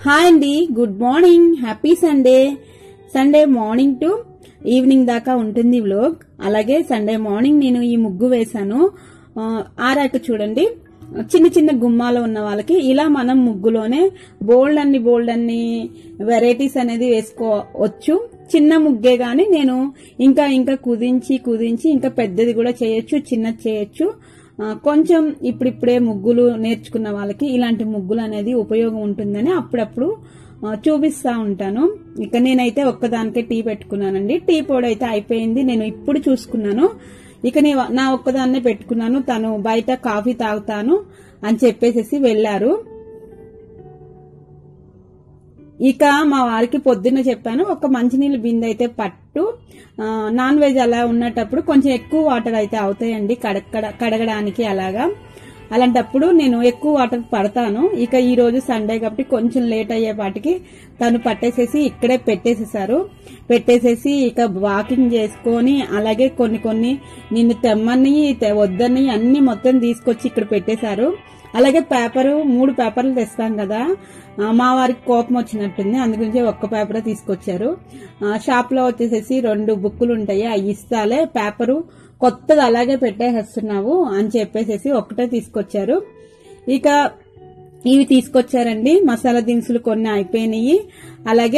hi అండి good morning happy Sunday Sunday morning to evening దాకా ఉంటుంది వ్లోగ్ అలాగే సండే మార్నింగ్ నేను ఈ ముగ్గు వేశాను ఆ, ఆరాక చూడండి చిన్న చిన్న గుమ్మాలో ఉన్న వాళ్ళకి ఇలా మనం ముగ్గులోనే బోల్డ్ అన్ని బోల్డ్ అన్ని వెరైటీస్ అనేది వేసుకోవచ్చు చిన్న ముగ్గే గాని నేను ఇంకా ఇంకా కుదించి కుదించి ఇంకా పెద్దది కూడా చేయొచ్చు చిన్నది చేయొచ్చు ఆ, కొంచెం ఇప్పుడిప్పుడే ముగ్గులు నేర్చుకున్న వాళ్ళకి ఇలాంటి ముగ్గులు అనేది ఉపయోగం ఉంటుందని అప్పుడప్పుడు ఆ, చూపిస్తా ఉంటాను ఇక నేనైతే ఒక్కదానికే టీ పెట్టుకున్నానండి టీ పొడి అయితే అయిపోయింది నేను ఇప్పుడు చూసుకున్నాను ఇక నే నా ఒక్కదాన్నే పెట్టుకున్నాను తను బయట కాఫీ తాగుతాను అని చెప్పేసేసి వెళ్లారు ఇక మా వారికి పొద్దున్న చెప్పాను ఒక మంచినీళ్ళ బిందె అయితే పట్టు ఆ, నాన్ వెజ్ అలా ఉన్నటప్పుడు కొంచెం ఎక్కువ వాటర్ అయితే అవుతాయండి కడగ కడగడానికి అలాగా అలాంటప్పుడు నేను ఎక్కువ వాటర్ పడతాను ఇక ఈ రోజు సండే కాబట్టి కొంచెం లేట్ అయ్యేపాటికి తను పట్టేసేసి ఇక్కడే పెట్టేసేసారు పెట్టేసేసి ఇక వాకింగ్ చేసుకొని అలాగే కొన్ని కొన్ని నిన్ను తెమ్మని తె- వద్దని అన్ని మొత్తం తీసుకొచ్చి ఇక్కడ పెట్టేశారు అలాగే పేపరు మూడు పేపర్లు తెస్తాం కదా ఆ, మా వారికి కోపం వచ్చినట్టుంది అందుగురించి ఒక్క పేపర్ తీసుకొచ్చారు ఆ, షాప్ లో వచ్చేసేసి రెండు బుక్కులు ఉంటాయి అవి ఇస్తాలే పేపరు కొత్తది అలాగే పెట్టేసేస్తున్నావు అని చెప్పేసేసి ఒక్కటే తీసుకొచ్చారు ఇక ఇవి తీసుకొచ్చారండి మసాలా దినుసులు కొన్ని అయిపోయినాయి అలాగే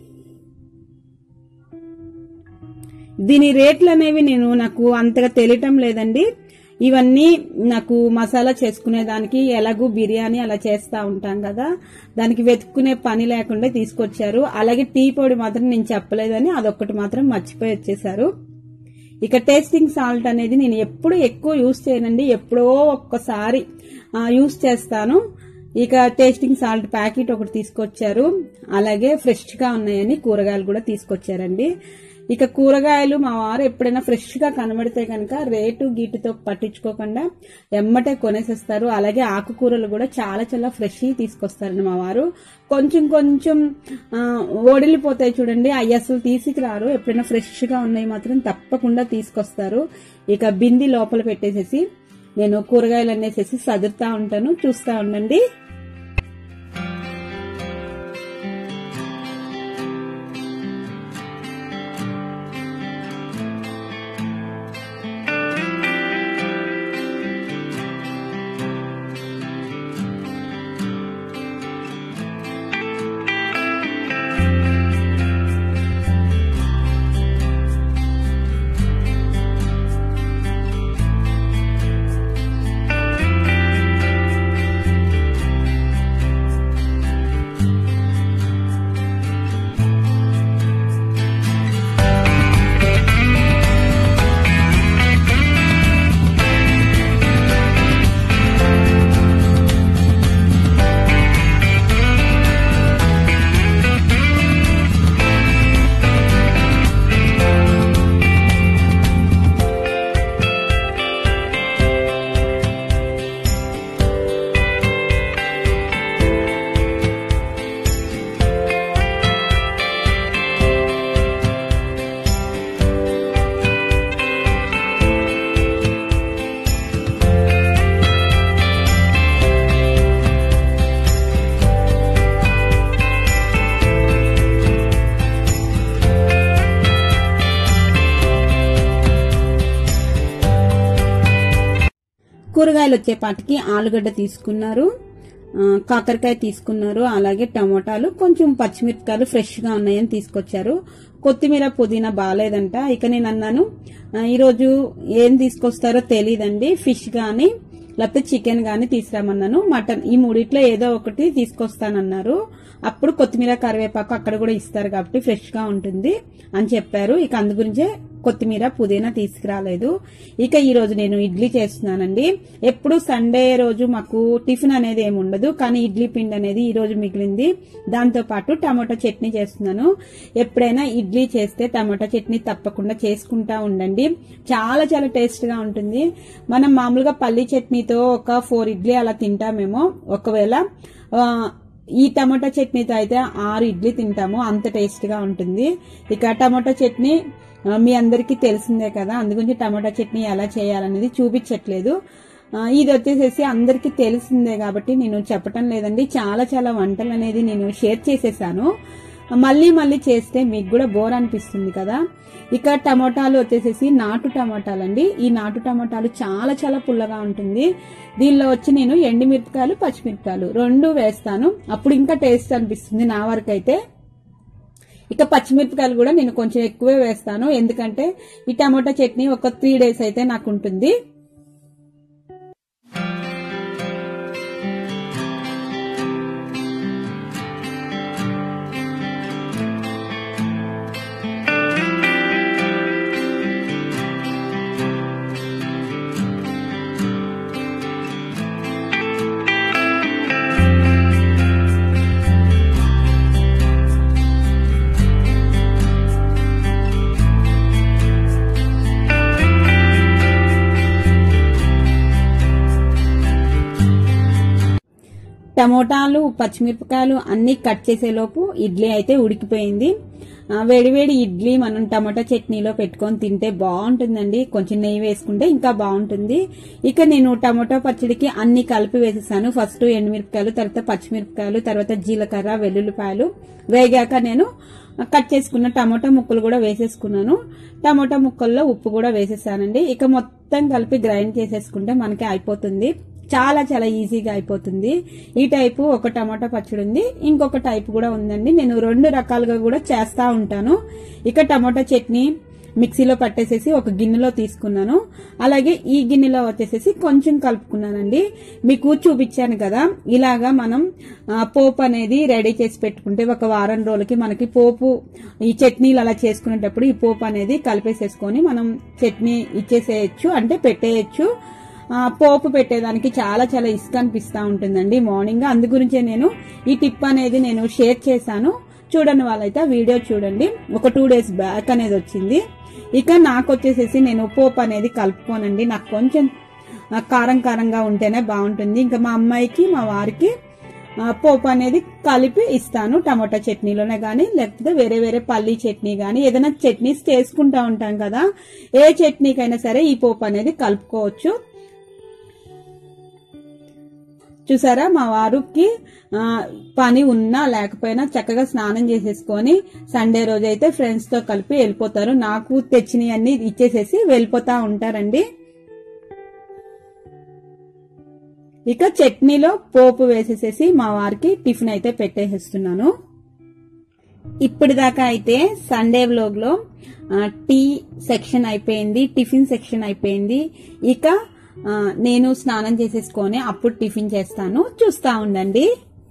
దీని రేట్లు అనేవి నేను నాకు అంతగా తెలియటం లేదండి ఇవన్నీ నాకు మసాలా చేసుకునే దానికి ఎలాగూ బిర్యానీ అలా చేస్తా ఉంటాం కదా దానికి వెతుక్కునే పని లేకుండా తీసుకొచ్చారు అలాగే టీ పొడి మాత్రం నేను చెప్పలేదని అదొక్కటి మాత్రం మర్చిపోయి వచ్చేసారు ఇక టేస్టింగ్ సాల్ట్ అనేది నేను ఎప్పుడు ఎక్కువ యూస్ చేయనండి ఎప్పుడో ఒక్కసారి ఆ, యూస్ చేస్తాను ఇక టేస్టింగ్ సాల్ట్ ప్యాకెట్ ఒకటి తీసుకొచ్చారు అలాగే ఫ్రెష్ గా ఉన్నాయని కూరగాయలు కూడా తీసుకొచ్చారండి ఇక కూరగాయలు మా వారు ఎప్పుడైనా ఫ్రెష్ గా కనబడితే కనుక రేటు గీటుతో పట్టించుకోకుండా ఎమ్మటే కొనేసేస్తారు అలాగే ఆకుకూరలు కూడా చాలా చాలా ఫ్రెష్ తీసుకొస్తారండి మా వారు కొంచెం కొంచెం ఆ, ఓడిలిపోతాయి చూడండి అవి అసలు తీసుకురారు ఎప్పుడైనా ఫ్రెష్ గా ఉన్నాయి మాత్రం తప్పకుండా తీసుకొస్తారు ఇక బింది లోపల పెట్టేసేసి నేను కూరగాయలు అనేసేసి సదురుతా ఉంటాను చూస్తా ఉండండి కూరగాయలు వచ్చేపాటికి ఆలుగడ్డ తీసుకున్నారు ఆ, కాకరకాయ తీసుకున్నారు అలాగే టమోటాలు కొంచెం పచ్చిమిరపకాయలు ఫ్రెష్ గా ఉన్నాయని తీసుకొచ్చారు కొత్తిమీర పుదీనా బాగాలేదంట ఇక నేను అన్నాను ఆ, ఈరోజు ఏం తీసుకొస్తారో తెలియదండి ఫిష్ గాని లేకపోతే చికెన్ గాని తీసుకురామన్నాను మటన్ ఈ మూడిట్లో ఏదో ఒకటి తీసుకొస్తానన్నారు అప్పుడు కొత్తిమీర కరివేపాకు అక్కడ కూడా ఇస్తారు కాబట్టి ఫ్రెష్ గా ఉంటుంది అని చెప్పారు ఇక అందు గురించే కొత్తిమీర పుదీనా తీసుకురాలేదు ఇక ఈ రోజు నేను ఇడ్లీ చేస్తున్నానండి ఎప్పుడు సండే రోజు మాకు టిఫిన్ అనేది ఏమి ఉండదు కానీ ఇడ్లీ పిండి అనేది ఈ రోజు మిగిలింది దాంతో పాటు టమాటా చట్నీ చేస్తున్నాను ఎప్పుడైనా ఇడ్లీ చేస్తే టమాటా చట్నీ తప్పకుండా చేసుకుంటా ఉండండి చాలా చాలా టేస్ట్ గా ఉంటుంది మనం మామూలుగా పల్లి చట్నీతో ఒక ఫోర్ ఇడ్లీ అలా తింటామేమో ఒకవేళ ఆ, ఈ టమాటా చట్నీతో అయితే ఆరు ఇడ్లీ తింటాము అంత టేస్ట్ గా ఉంటుంది ఇక టమాటా చట్నీ ఆ, మీ అందరికీ తెలిసిందే కదా అందుగురించి టమాటా చట్నీ ఎలా చేయాలనేది చూపించట్లేదు ఆ, ఇది వచ్చేసేసి అందరికీ తెలిసిందే కాబట్టి నేను చెప్పటం లేదండి చాలా చాలా వంటలు అనేది నేను షేర్ చేసేసాను మళ్ళీ మళ్ళీ చేస్తే మీకు కూడా బోర్ అనిపిస్తుంది కదా ఇక టమోటాలు వచ్చేసేసి నాటు టమోటాలు అండి ఈ నాటు టమోటాలు చాలా చాలా పుల్లగా ఉంటుంది దీనిలో వచ్చి నేను ఎండుమిరపకాయలు పచ్చిమిరపకాయలు రెండు వేస్తాను అప్పుడు ఇంకా టేస్ట్ అనిపిస్తుంది నా వరకు అయితే ఇక పచ్చిమిరపకాయలు కూడా నేను కొంచెం ఎక్కువే వేస్తాను ఎందుకంటే ఈ టమాటా చట్నీ ఒక త్రీ డేస్ అయితే నాకు ఉంటుంది టమోటాలు పచ్చిమిరపకాయలు అన్ని కట్ చేసేలోపు ఇడ్లీ అయితే ఉడికిపోయింది ఆ, వేడివేడి ఇడ్లీ మనం టమాటా చట్నీలో పెట్టుకొని తింటే బాగుంటుందండి కొంచెం నెయ్యి వేసుకుంటే ఇంకా బాగుంటుంది ఇక నేను టమాటా పచ్చడికి అన్ని కలిపి వేసేసాను ఫస్ట్ ఎండుమిరపకాయలు తర్వాత పచ్చిమిరపకాయలు తర్వాత జీలకర్ర వెల్లుల్లిపాయలు వేగాక నేను కట్ చేసుకున్న టమాటా ముక్కలు కూడా వేసేసుకున్నాను టమాటా ముక్కల్లో ఉప్పు కూడా వేసేసానండి ఇక మొత్తం కలిపి గ్రైండ్ చేసేసుకుంటే మనకి అయిపోతుంది చాలా చాలా ఈజీగా అయిపోతుంది ఈ టైపు ఒక టమాటా పచ్చడి ఉంది ఇంకొక టైపు కూడా ఉందండి నేను రెండు రకాలుగా కూడా చేస్తా ఉంటాను ఇక టమాటా చట్నీ మిక్సీలో పట్టేసేసి ఒక గిన్నెలో తీసుకున్నాను అలాగే ఈ గిన్నెలో వచ్చేసేసి కొంచెం కలుపుకున్నానండి మీకు చూపించాను కదా ఇలాగా మనం ఆ, పోపు అనేది రెడీ చేసి పెట్టుకుంటే ఒక వారం రోజులకి మనకి పోపు ఈ చట్నీలు అలా చేసుకునేటప్పుడు ఈ పోపు అనేది కలిపేసేసుకొని మనం చట్నీ ఇచ్చేసేయచ్చు అంటే పెట్టేయచ్చు ఆ, పోపు పెట్టేదానికి చాలా చాలా ఇసుక అనిపిస్తూ ఉంటుందండి మార్నింగ్ అందు గురించే నేను ఈ టిప్ అనేది నేను షేర్ చేశాను చూడని వాళ్ళైతే ఆ వీడియో చూడండి ఒక టూ డేస్ బ్యాక్ అనేది వచ్చింది ఇక నాకు వచ్చేసేసి నేను పోపు అనేది కలుపుకోనండి నాకు కొంచెం ఆ, కారం కారంగా ఉంటేనే బాగుంటుంది ఇంకా మా అమ్మాయికి మా వారికి ఆ, పోపు అనేది కలిపి ఇస్తాను టమాటా చట్నీలోనే కానీ లేకపోతే వేరే వేరే పల్లీ చట్నీ కానీ ఏదైనా చట్నీస్ చేసుకుంటా ఉంటాం కదా ఏ చట్నీకైనా సరే ఈ పోపు అనేది కలుపుకోవచ్చు చూసారా మా వారికి ఆ, పని ఉన్నా లేకపోయినా చక్కగా స్నానం చేసేసుకొని సండే రోజు అయితే ఫ్రెండ్స్ తో కలిపి వెళ్ళిపోతారు నాకు తెచ్చినవన్నీ ఇచ్చేసేసి వెళ్ళిపోతా ఉంటారండి ఇక చట్నీలో పోపు వేసేసేసి మా వారికి టిఫిన్ అయితే పెట్టేసేస్తున్నాను ఇప్పటిదాకా అయితే సండే వ్లోగ్ లో ఆ, టీ సెక్షన్ అయిపోయింది టిఫిన్ సెక్షన్ అయిపోయింది ఇక ఆ, నేను స్నానం చేసేసుకొని అప్పుడు టిఫిన్ చేస్తాను చూస్తా ఉండండి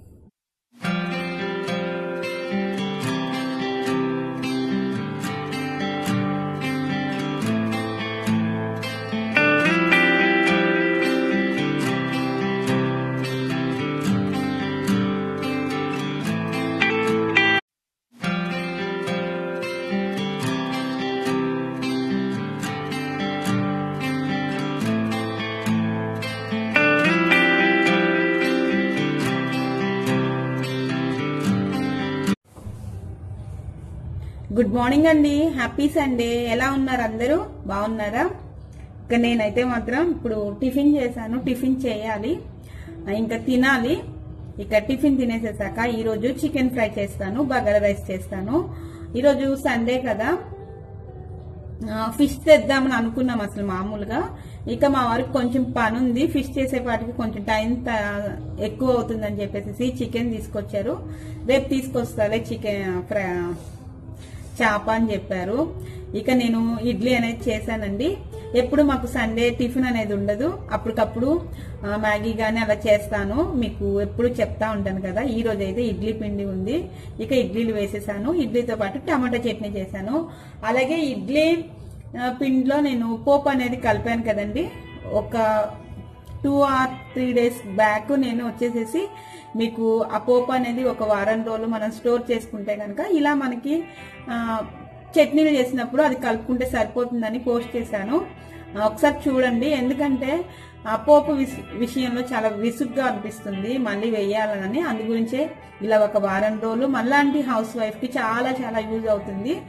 గుడ్ మార్నింగ్ అండి హ్యాపీ సండే ఎలా ఉన్నారు అందరూ బాగున్నారా ఇక నేనైతే మాత్రం ఇప్పుడు టిఫిన్ చేశాను టిఫిన్ చేయాలి ఆ, ఇంకా తినాలి ఇక టిఫిన్ తినేసేసాక ఈ రోజు చికెన్ ఫ్రై చేస్తాను బగారా రైస్ చేస్తాను ఈరోజు సండే కదా ఆ, ఫిష్ తెద్దామని అనుకున్నాం అసలు మామూలుగా ఇక మా వారికి కొంచెం పని ఉంది ఫిష్ చేసేపాటికి కొంచెం టైం త- ఎక్కువ అవుతుందని చెప్పేసి చికెన్ తీసుకొచ్చారు రేపు తీసుకొస్తాలే చికెన్ ఫ్రై చేప అని చెప్పారు ఇక నేను ఇడ్లీ అనేది చేశానండి ఎప్పుడు మాకు సండే టిఫిన్ అనేది ఉండదు అప్పటికప్పుడు ఆ, మ్యాగీ గానీ అలా చేస్తాను మీకు ఎప్పుడు చెప్తా ఉంటాను కదా ఈ రోజు అయితే ఇడ్లీ పిండి ఉంది ఇక ఇడ్లీలు వేసేసాను ఇడ్లీతో పాటు టమాటా చట్నీ చేశాను అలాగే ఇడ్లీ ఆ, పిండిలో నేను పోపు అనేది కలిపాను కదండి ఒక two or three days back నేను వచ్చేసేసి మీకు ఆ పోపు అనేది ఒక వారం రోజులు మనం స్టోర్ చేసుకుంటే కనుక ఇలా మనకి ఆ, చట్నీలు చేసినప్పుడు అది కలుపుకుంటే సరిపోతుందని పోస్ట్ చేశాను ఆ, ఒకసారి చూడండి ఎందుకంటే ఆ పోపు విస్- విషయంలో చాలా విసుగ్గా అనిపిస్తుంది మళ్ళీ వేయాలని అందు గురించే ఇలా ఒక వారం రోజులు మళ్ళాంటి హౌస్ వైఫ్ కి చాలా చాలా యూజ్ అవుతుంది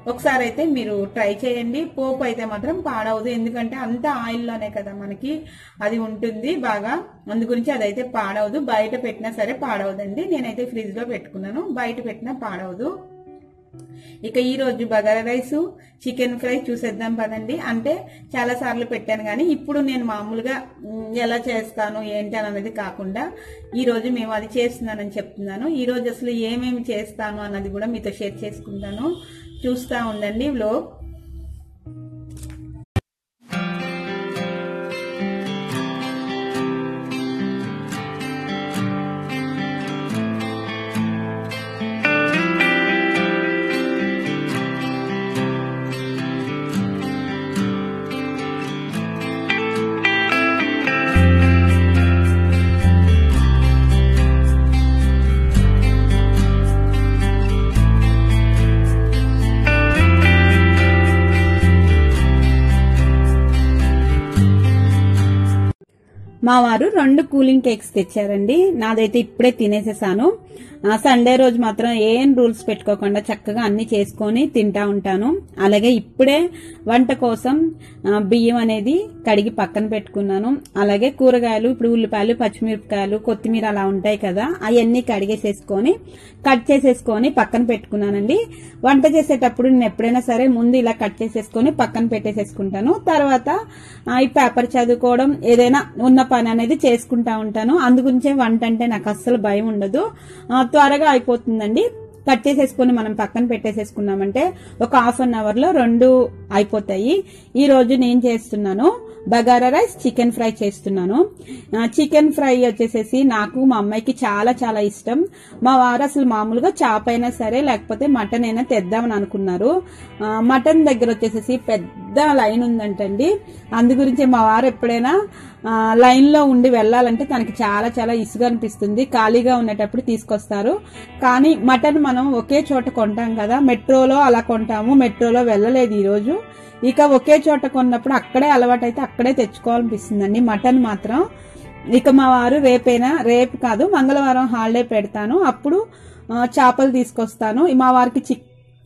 ఒకసారి అయితే మీరు ట్రై చేయండి పోపు అయితే మాత్రం పాడవదు ఎందుకంటే అంత ఆయిల్లోనే కదా మనకి అది ఉంటుంది బాగా అందు గురించి అదైతే పాడవదు బయట పెట్టినా సరే పాడవదండి నేనైతే ఫ్రిడ్జ్ లో పెట్టుకున్నాను బయట పెట్టినా పాడవదు ఇక ఈ రోజు బగారా రైస్ చికెన్ ఫ్రై చూసేద్దాం పదండి అంటే చాలా సార్లు పెట్టాను కానీ ఇప్పుడు నేను మామూలుగా మ్, ఎలా చేస్తాను ఏంటి అని అనేది కాకుండా ఈ రోజు మేము అది చేస్తున్నానని చెప్తున్నాను ఈ రోజు అసలు ఏమేమి చేస్తాను అన్నది కూడా మీతో షేర్ చేసుకుంటాను చూస్తా ఉండండి వ్లోగ్ మా వారు రెండు కూలింగ్ కేక్స్ తెచ్చారండి నాదైతే ఇప్పుడే తినేసేసాను ఆ, సండే రోజు మాత్రం ఏం రూల్స్ పెట్టుకోకుండా చక్కగా అన్ని చేసుకొని తింటా ఉంటాను అలాగే ఇప్పుడే వంట కోసం ఆ, బియ్యం అనేది కడిగి పక్కన పెట్టుకున్నాను అలాగే కూరగాయలు ఇప్పుడు ఉల్లిపాయలు పచ్చిమిరపకాయలు కొత్తిమీర అలా ఉంటాయి కదా అవన్నీ కడిగేసేసుకొని కట్ చేసేసుకొని పక్కన పెట్టుకున్నానండి వంట చేసేటప్పుడు నేను ఎప్పుడైనా సరే ముందు ఇలా కట్ చేసేసుకొని పక్కన పెట్టేసేసుకుంటాను తర్వాత ఆ, ఈ పేపర్ చదువుకోవడం ఏదైనా ఉన్న పని అనేది చేసుకుంటా ఉంటాను అందుగురించే వంట అంటే నాకు అస్సలు భయం ఉండదు ఆ, త్వరగా అయిపోతుందండి కట్ చేసేసుకొని మనం పక్కన పెట్టేసేసుకున్నామంటే ఒక హాఫ్ అన్ అవర్ లో రెండు అయిపోతాయి ఈ రోజు నేను చేస్తున్నాను బగారా రైస్ చికెన్ ఫ్రై చేస్తున్నాను ఆ, చికెన్ ఫ్రై వచ్చేసేసి నాకు మా అమ్మాయికి చాలా చాలా ఇష్టం మా వారు అసలు మామూలుగా చాప్ అయినా సరే లేకపోతే మటన్ అయినా తెద్దామని అనుకున్నారు ఆ, మటన్ దగ్గర వచ్చేసేసి పెద్ద లైన్ ఉందంటండి అందు గురించి మా వారు ఎప్పుడైనా ఆ, లైన్ లో ఉండి వెళ్ళాలంటే తనకి చాలా చాలా ఇసుగా అనిపిస్తుంది ఖాళీగా ఉండేటప్పుడు తీసుకొస్తారు కానీ మటన్ మనం ఒకే చోట కొంటాం కదా మెట్రోలో అలా కొంటాము మెట్రోలో వెళ్ళలేదు ఈ రోజు ఇక ఒకే చోట కొన్నప్పుడు అక్కడే అలవాటైతే అక్కడే తెచ్చుకోవాలనిపిస్తుందండి మటన్ మాత్రం ఇక మా వారు రేపైనా రేపు కాదు మంగళవారం హాలిడే పెడతాను అప్పుడు ఆ, చేపలు తీసుకొస్తాను మా వారికి చిక్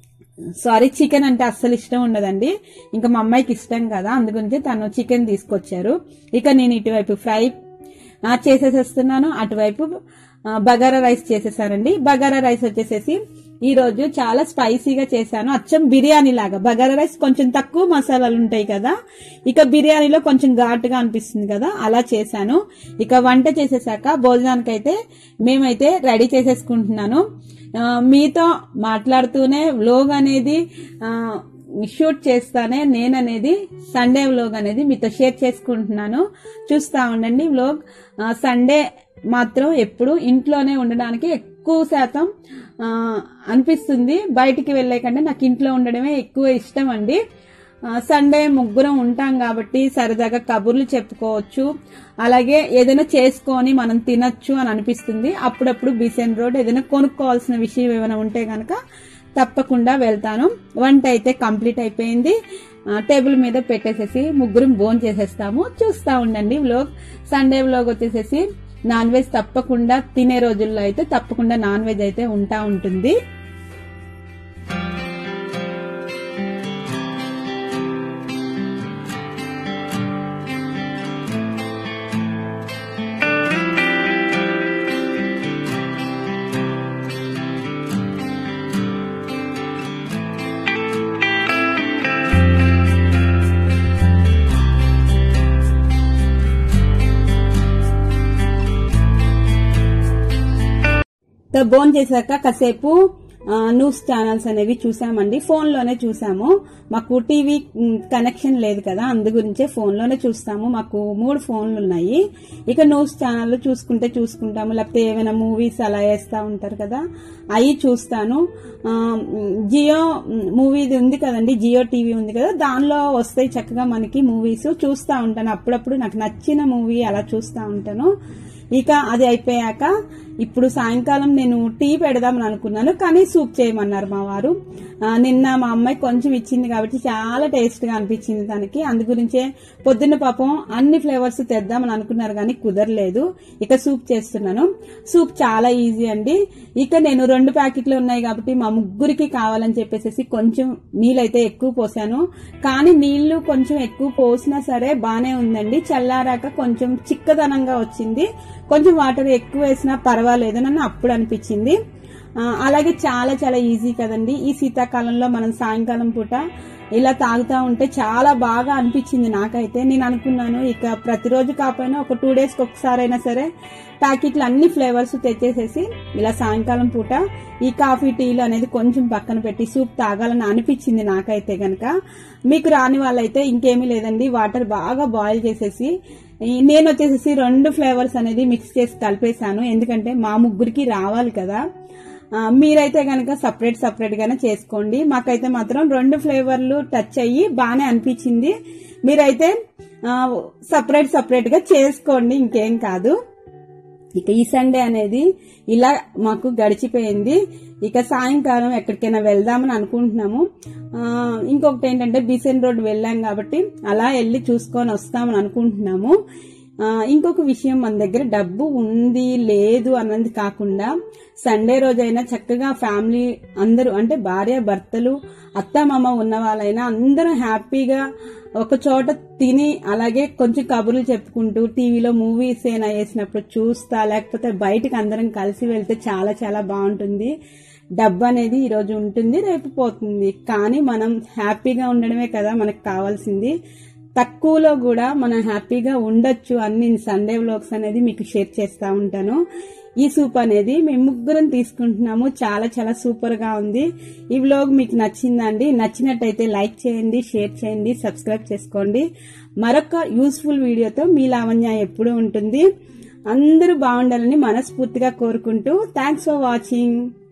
సారీ చికెన్ అంటే అస్సలు ఇష్టం ఉండదండి ఇంకా మా అమ్మాయికి ఇష్టం కదా అందుగురించి తను చికెన్ తీసుకొచ్చారు ఇక నేను ఇటువైపు ఫ్రై ఆ, చేసేసేస్తున్నాను అటువైపు ఆ, బగారా రైస్ చేసేసానండి బగారా రైస్ వచ్చేసేసి ఈ రోజు చాలా స్పైసీగా చేశాను అచ్చం బిర్యానీ లాగా బగారా రైస్ కొంచెం తక్కువ మసాలాలు ఉంటాయి కదా ఇక బిర్యానీలో కొంచెం ఘాటుగా అనిపిస్తుంది కదా అలా చేశాను ఇక వంట చేసేసాక భోజనానికైతే మేమైతే రెడీ చేసేసుకుంటున్నాను ఆ, మీతో మాట్లాడుతూనే వ్లోగ్ అనేది ఆ, షూట్ చేస్తానే నేననేది సండే వ్లోగ్ అనేది మీతో షేర్ చేసుకుంటున్నాను చూస్తా ఉండండి వ్లోగ్ ఆ, సండే మాత్రం ఎప్పుడు ఇంట్లోనే ఉండడానికి ఎక్కువ శాతం ఆ, అనిపిస్తుంది బయటికి వెళ్లే కంటే నాకు ఇంట్లో ఉండడమే ఎక్కువ ఇష్టం అండి ఆ, సండే ముగ్గురం ఉంటాం కాబట్టి సరదాగా కబుర్లు చెప్పుకోవచ్చు అలాగే ఏదైనా చేసుకొని మనం తినొచ్చు అని అనిపిస్తుంది అప్పుడప్పుడు బీసెన్ రోడ్ ఏదైనా కొనుక్కోవాల్సిన విషయం ఏమైనా ఉంటే గనక తప్పకుండా వెళ్తాను వంట అయితే కంప్లీట్ అయిపోయింది ఆ, టేబుల్ మీద పెట్టేసేసి ముగ్గురం బోన్ చేసేస్తాము చూస్తా ఉండండి వ్లోగ్ సండే వ్లోగ్ వచ్చేసేసి నాన్ వెజ్ తప్పకుండా తినే రోజుల్లో అయితే తప్పకుండా నాన్ వెజ్ అయితే ఉంటా ఉంటుంది ఇంకా బోన్ చేశాక కాసేపు ఆ, న్యూస్ ఛానల్స్ అనేవి చూసామండి ఫోన్ లోనే చూసాము మాకు టీవీ మ్, కనెక్షన్ లేదు కదా అందు గురించే ఫోన్ లోనే చూస్తాము మాకు మూడు ఫోన్లు ఉన్నాయి ఇక న్యూస్ ఛానల్ చూసుకుంటే చూసుకుంటాము లేకపోతే ఏమైనా మూవీస్ అలా వేస్తా ఉంటారు కదా అవి చూస్తాను ఆ, మ్, జియో మ్, మూవీది ఉంది కదండి జియో టీవీ ఉంది కదా దానిలో వస్తాయి చక్కగా మనకి మూవీస్ చూస్తా ఉంటాను అప్పుడప్పుడు నాకు నచ్చిన మూవీ అలా చూస్తా ఉంటాను ఇక అది అయిపోయాక ఇప్పుడు సాయంకాలం నేను టీ పెడదామని అనుకున్నాను కానీ సూప్ చేయమన్నారు మా వారు ఆ, నిన్న మా అమ్మాయి కొంచెం ఇచ్చింది కాబట్టి చాలా టేస్ట్ గా అనిపించింది తనకి అందు గురించే పొద్దున్న పాపం అన్ని ఫ్లేవర్స్ తెద్దామని అనుకున్నారు కానీ కుదరలేదు ఇక సూప్ చేస్తున్నాను సూప్ చాలా ఈజీ అండి ఇక నేను రెండు ప్యాకెట్లు ఉన్నాయి కాబట్టి మా ముగ్గురికి కావాలని చెప్పేసి కొంచెం నీళ్ళైతే ఎక్కువ పోసాను కానీ నీళ్లు కొంచెం ఎక్కువ పోసినా సరే బానే ఉందండి చల్లారాక కొంచెం చిక్కదనంగా వచ్చింది కొంచెం వాటర్ ఎక్కువ వేసినా పర్వాలేదు నన్ను అప్పుడు అనిపించింది ఆ, అలాగే చాలా చాలా ఈజీ కదండి ఈ శీతాకాలంలో మనం సాయంకాలం పూట ఇలా తాగుతా ఉంటే చాలా బాగా అనిపించింది నాకైతే నేను అనుకున్నాను ఇక ప్రతిరోజు కాకపోయినా ఒక టూ డేస్ కి ఒకసారి అయినా సరే ప్యాకెట్లు అన్ని ఫ్లేవర్స్ తెచ్చేసేసి ఇలా సాయంకాలం పూట ఈ కాఫీ టీలు అనేది కొంచెం పక్కన పెట్టి సూప్ తాగాలని అనిపించింది నాకైతే గనక మీకు రాని వాళ్ళైతే ఇంకేమీ లేదండి వాటర్ బాగా బాయిల్ చేసేసి ఈ- నేను వచ్చేసేసి రెండు ఫ్లేవర్స్ అనేది మిక్స్ చేసి కలిపేశాను ఎందుకంటే మా ముగ్గురికి రావాలి కదా ఆ, మీరైతే కనుక సపరేట్ సపరేట్ గానే చేసుకోండి మాకైతే మాత్రం రెండు ఫ్లేవర్లు టచ్ అయ్యి బాగానే అనిపించింది మీరైతే సపరేట్ సపరేట్ గా చేసుకోండి ఇంకేం కాదు ఇక ఈ సండే అనేది ఇలా మాకు గడిచిపోయింది ఇక సాయంకాలం ఎక్కడికైనా వెళ్దామని అనుకుంటున్నాము ఆ, ఇంకొకటి ఏంటంటే బీసెన్ రోడ్ వెళ్ళాం కాబట్టి అలా వెళ్ళి చూసుకొని వస్తామని అనుకుంటున్నాము ఆ, ఇంకొక విషయం మన దగ్గర డబ్బు ఉంది లేదు అన్నది కాకుండా సండే రోజైనా చక్కగా ఫ్యామిలీ అందరూ అంటే భార్య భర్తలు అత్త మామ ఉన్న వాళ్ళైనా అందరూ హ్యాపీగా ఒక చోట తిని అలాగే కొంచెం కబుర్లు చెప్పుకుంటూ టీవీలో మూవీస్ అయినా వేసినప్పుడు చూస్తా లేకపోతే బయటకు అందరం కలిసి వెళ్తే చాలా చాలా బాగుంటుంది డబ్బు అనేది ఈ రోజు ఉంటుంది రేపు పోతుంది కానీ మనం హ్యాపీగా ఉండడమే కదా మనకు కావాల్సింది తక్కువలో కూడా మనం హ్యాపీగా ఉండొచ్చు అన్ని సండే వ్లాగ్స్ అనేది మీకు షేర్ చేస్తా ఉంటాను ఈ సూప్ అనేది మేము ముగ్గురం తీసుకుంటున్నాము చాలా చాలా సూపర్ గా ఉంది ఈ వ్లాగ్ మీకు నచ్చిందండి నచ్చినట్టయితే లైక్ చేయండి షేర్ చేయండి సబ్స్క్రైబ్ చేసుకోండి మరొక యూస్ఫుల్ వీడియోతో మీ లావణ్య ఎప్పుడూ ఉంటుంది అందరూ బాగుండాలని మనస్ఫూర్తిగా కోరుకుంటూ థ్యాంక్స్ ఫర్ వాచింగ్